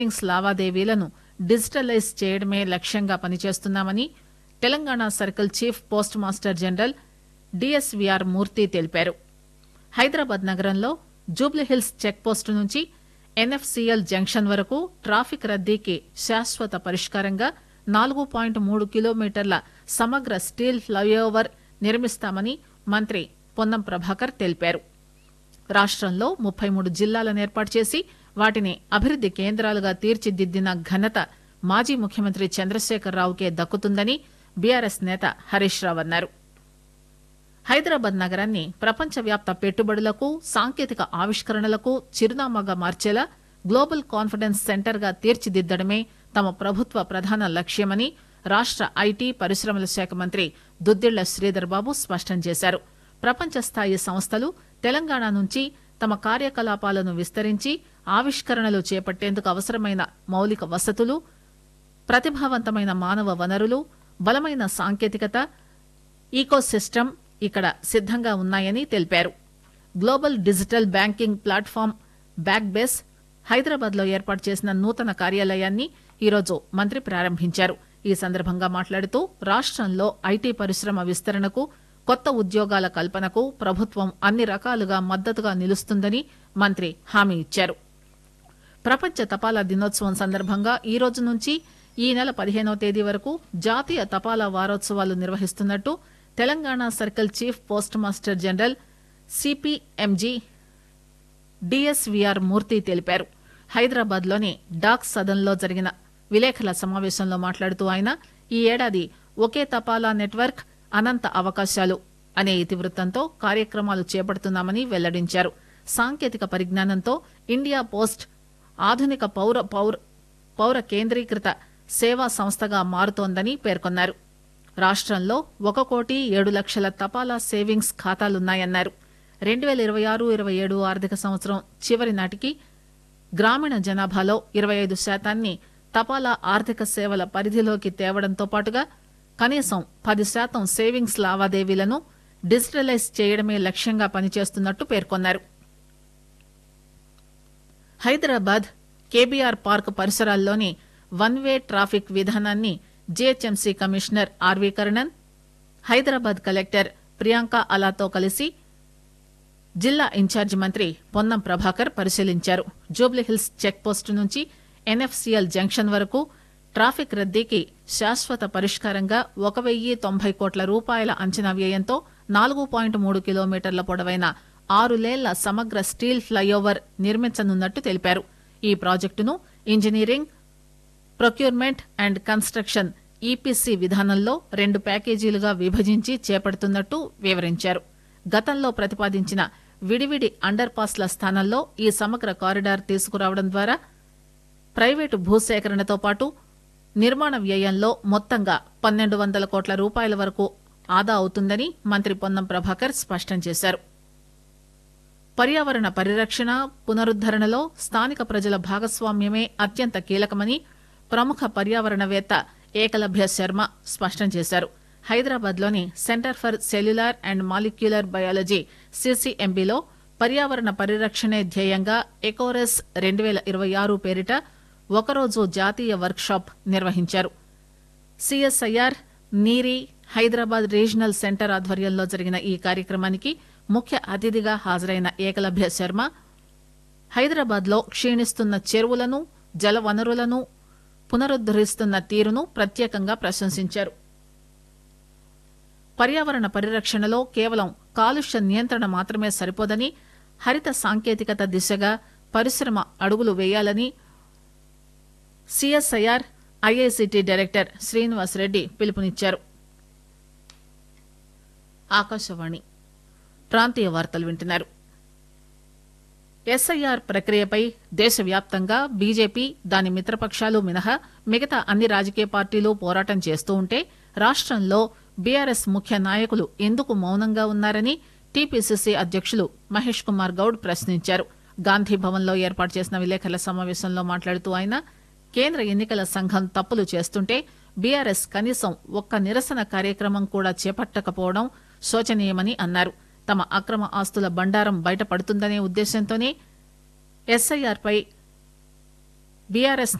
savings లావాదేవీలను digitalise చేయడమే లక్ష్యంగా పనిచేస్తున్నామని Telangana circle chief post master general DSVR Murthy తెలిపారు హైదరాబాద్ నగరంలో జూబ్లీహిల్స్ చెక్పోస్టు నుంచి ఎన్ఎఫ్సీఎల్ జంక్షన్ వరకు ట్రాఫిక్ రద్దీకి శాశ్వత పరిష్కారంగా నాలుగు పాయింట్ మూడు కిలోమీటర్ల సమగ్ర స్టీల్ ఫ్లైఓవర్ నిర్మిస్తామని మంత్రి పొన్నం ప్రభాకర్ తెలిపారు రాష్టంలో ముప్పై మూడు జిల్లాలను ఏర్పాటు చేసి వాటిని అభివృద్ది కేంద్రాలుగా తీర్చిదిద్దిన ఘనత మాజీ ముఖ్యమంత్రి చంద్రశేఖరరావుకే దక్కుతుందని బీఆర్ఎస్ నేత హరీష్ రావు అన్నారు హైదరాబాద్ నగరాన్ని ప్రపంచవ్యాప్త పెట్టుబడులకు సాంకేతిక ఆవిష్కరణలకు చిరునామాగా మార్చేలా గ్లోబల్ కాన్ఫిడెన్స్ సెంటర్ గా తీర్చిదిద్దడమే తమ ప్రభుత్వ ప్రధాన లక్ష్యమని రాష్ట ఐటీ పరిశ్రమల శాఖ మంత్రి దుద్దిళ్ల శ్రీధర్ బాబు స్పష్టం చేశారు ప్రపంచ స్థాయి సంస్థలు తెలంగాణ నుంచి తమ కార్యకలాపాలను విస్తరించి ఆవిష్కరణలు చేపట్టేందుకు అవసరమైన మౌలిక వసతులు ప్రతిభావంతమైన మానవ వనరులు బలమైన సాంకేతికత ఈకోసిస్టమ్ ఇక్కడ సిద్దంగా ఉన్నాయని తెలిపారు global digital banking platform Backbase Hyderabad లో ఏర్పాటు చేసిన నూతన కార్యాలయాన్ని ఈరోజు మంత్రి ప్రారంభించారు ఈ సందర్భంగా మాట్లాడుతూ రాష్టంలో ఐటీ పరిశ్రమ విస్తరణకు కొత్త ఉద్యోగాల కల్పనకు ప్రభుత్వం అన్ని రకాలుగా మద్దతుగా నిలుస్తుందని మంత్రి హామీ ఇచ్చారు ప్రపంచ తపాలా దినోత్సవం సందర్భంగా ఈ రోజు నుంచి ఈ నెల పదిహేనవ తేదీ వరకు జాతీయ తపాలా వారోత్సవాలు నిర్వహిస్తున్నట్టు Telangana circle chief post master general CPMG DSVR Murthy తెలిపారు హైదరాబాద్ లోని డాక్ సదన్ లో జరిగిన విలేకరుల సమావేశంలో మాట్లాడుతూ ఆయన ఈ ఏడాది ఒకే తపాలా నెట్వర్క్ అనంత అవకాశాలు అనే ఇతివృత్తంతో కార్యక్రమాలు చేపడుతున్నామని వెల్లడించారు సాంకేతిక పరిజ్ఞానంతో ఇండియా పోస్ట్ ఆధునిక పౌర పౌర పౌర కేంద్రీకృత సేవా సంస్థగా మారుతోందని పేర్కొన్నారు రాష్టంలో ఒక కోటి ఏడు లక్షల తపాలా సేవింగ్స్ ఖాతాలున్నాయన్నారు రెండు పేల ఇరవై ఆరు ఇరవై ఏడు ఆర్థిక సంవత్సరం చివరి నాటికి గ్రామీణ జనాభాలో ఇరవై ఐదు శాతాన్ని తపాలా ఆర్థిక సేవల పరిధిలోకి తేవడంతో పాటుగా కనీసం పది శాతం సేవింగ్స్ లావాదేవీలను డిజిటలైజ్ చేయడమే లక్ష్యంగా పనిచేస్తున్నట్టు పేర్కొన్నారు హైదరాబాద్ కేబీఆర్ పార్క్ పరిసరాల్లోని వన్ వే ట్రాఫిక్ విధానాన్ని GHMC commissioner RV Karnan Hyderabad collector Priyanka అలాతో కలిసి జిల్లా ఇన్ఛార్జి మంత్రి పొన్నం ప్రభాకర్ పరిశీలించారు జూబ్లీహిల్స్ చెక్ పోస్టు నుంచి ఎన్ఎఫ్సీఎల్ జంక్షన్ వరకు ట్రాఫిక్ రద్దీకి శాశ్వత పరిష్కారంగా ఒక వెయ్యి తొంభై కోట్ల రూపాయల అంచనా వ్యయంతో నాలుగు పాయింట్ మూడు కిలోమీటర్ల పొడవైన ఆరు లేళ్ల సమగ్ర స్టీల్ ఫ్లైఓవర్ నిర్మించనున్నట్టు తెలిపారు ఈ ప్రాజెక్టును engineering procurement and construction EPC విధానంలో రెండు ప్యాకేజీలుగా విభజించి చేపడుతున్నట్టు వివరించారు గతంలో ప్రతిపాదించిన విడివిడి అండర్ పాస్ల స్థానంలో ఈ సమగ్ర కారిడార్ తీసుకురావడం ద్వారా ప్రైవేటు భూసేకరణతో పాటు నిర్మాణ వ్యయంలో మొత్తంగా పన్నెండు వందల కోట్ల రూపాయల వరకు ఆదా అవుతుందని మంత్రి పొన్నం ప్రభాకర్ స్పష్టం చేశారు పర్యావరణ పరిరక్షణ పునరుద్దరణలో స్థానిక ప్రజల భాగస్వామ్యమే అత్యంత కీలకమని ప్రముఖ పర్యావరణవేత్త ఏకలభ్య శర్మ స్పష్టం చేశారు హైదరాబాద్ లోని centre for cellular and molecular biology సిసిఎంబిలో పర్యావరణ పరిరక్షణే ధ్యేయంగా ఎకోరెస్ రెండు పేల ఇరవై ఆరు పేరిట ఒకరోజు జాతీయ వర్క్ షాప్ నిర్వహించారు CSIR NEERI Hyderabad regional centre ఆధ్వర్యంలో జరిగిన ఈ కార్యక్రమానికి ముఖ్య అతిథిగా హాజరైన ఏకలభ్య శర్మ హైదరాబాద్ లో క్షీణిస్తున్న చెరువులను జల వనరులను పునరుద్దరిస్తున్న తీరును ప్రత్యేకంగా ప్రశంసించారు పర్యావరణ పరిరక్షణలో కేవలం కాలుష్య నియంత్రణ మాత్రమే సరిపోదని హరిత సాంకేతికత దిశగా పరిశ్రమ అడుగులు వేయాలని CSIR IICT director Srinivas Reddy పిలుపునిచ్చారు ఆకాశవాణి ప్రాంతీయ వార్తలు వింటున్నారు ఎస్ఐఆర్ ప్రక్రియపై దేశవ్యాప్తంగా బీజేపీ దాని మిత్రపక్షాలు మినహా మిగతా అన్ని రాజకీయ పార్టీలు పోరాటం చేస్తూ ఉంటే రాష్టంలో బీఆర్ఎస్ ముఖ్య నాయకులు ఎందుకు మౌనంగా ఉన్నారని టీపీసీసీ అధ్యకులు మహేష్ కుమార్ గౌడ్ ప్రశ్నించారు గాంధీ భవన్ లో ఏర్పాటు చేసిన విలేకరుల సమావేశంలో మాట్లాడుతూ ఆయన కేంద్ర ఎన్నికల సంఘం తప్పులు చేస్తుంటే బీఆర్ఎస్ కనీసం ఒక్క నిరసన కార్యక్రమం కూడా చేపట్టకపోవడం శోచనీయమని అన్నారు తమ అక్రమ ఆస్తుల బండారం బయటపడుతుందనే ఉద్దేశంతోనే ఎస్ఐఆర్ పై బీఆర్ఎస్